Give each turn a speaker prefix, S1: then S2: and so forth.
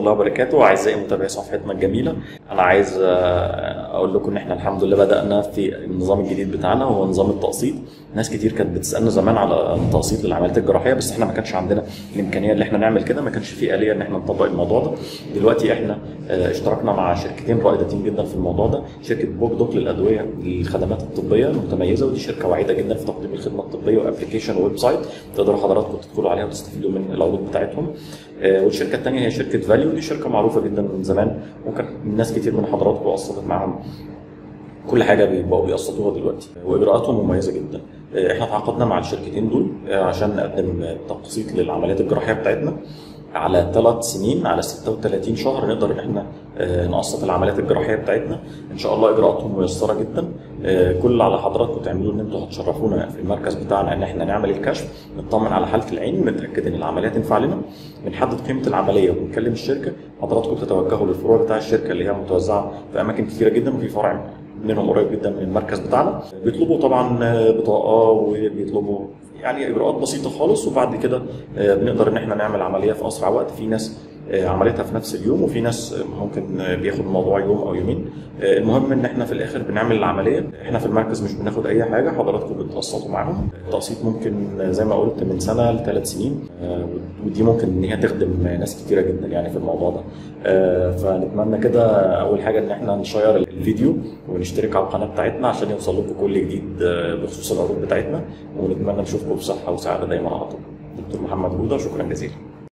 S1: الله وبركاته اعزائي متابعي صفحتنا الجميله انا عايز آه، اقول لكم ان احنا الحمد لله بدانا في النظام الجديد بتاعنا وهو نظام التقسيط ناس كتير كانت بتسالنا زمان على التقسيط للعمليات الجراحيه بس احنا ما كانش عندنا الامكانيه اللي احنا نعمل كده ما كانش في اليه ان احنا نطبق الموضوع ده دلوقتي احنا آه، اشتركنا مع شركتين رائدتين جدا في الموضوع ده شركه بوك دوك للادويه للخدمات الطبيه المتميزه ودي شركه واعده جدا في تقديم الخدمه الطبيه وابلكيشن ويب سايت تقدروا حضراتكم تدخلوا عليها وتستفيدوا من العروض بتاعتهم آه، والشركه الثانيه هي شركه فاليو دي شركه معروفه جدا من زمان ممكن ناس كتير من حضراتكم قصدت معاهم كل حاجه بيبقوا بيقسطوها دلوقتي واجراءاتهم مميزه جدا آه، احنا تعاقدنا مع الشركتين دول آه، عشان نقدم تقسيط للعمليات الجراحيه بتاعتنا على ثلاث سنين على 36 شهر نقدر ان احنا آه، نقسط العمليات الجراحيه بتاعتنا ان شاء الله اجراءاتهم ميسره جدا آه، كل اللي على حضراتكم تعملوه ان انتوا هتشرفونا في المركز بتاعنا ان احنا نعمل الكشف نطمن على حاله العين ونتاكد ان العمليه تنفع لنا بنحدد قيمه العمليه ونكلم الشركه حضراتكم تتوجهوا للفروع بتاع الشركه اللي هي متوزعه في اماكن كثيره جدا وفي فرع منهم قريب جدا من المركز بتاعنا بيطلبوا طبعا آه، بطاقه وبيطلبوا يعني اجراءات بسيطه خالص وبعد كده آه، بنقدر ان احنا نعمل عمليه في اسرع وقت في ناس آه، عملتها في نفس اليوم وفي ناس آه، ممكن آه، بياخد الموضوع يوم او يومين آه، المهم ان احنا في الاخر بنعمل العمليه احنا في المركز مش بناخد اي حاجه حضراتكم بتقسطوا معاهم التقسيط ممكن آه، زي ما قلت من سنه لثلاث سنين آه، ودي ممكن ان هي تخدم ناس كتيره جدا يعني في الموضوع ده آه، فنتمنى كده اول حاجه ان احنا نشير الفيديو ونشترك على القناه بتاعتنا عشان يوصل لكم كل جديد آه، بخصوص العروض بتاعتنا ونتمنى نشوفكم بصحه وسعاده دايما على طول دكتور محمد هوده شكرا جزيلا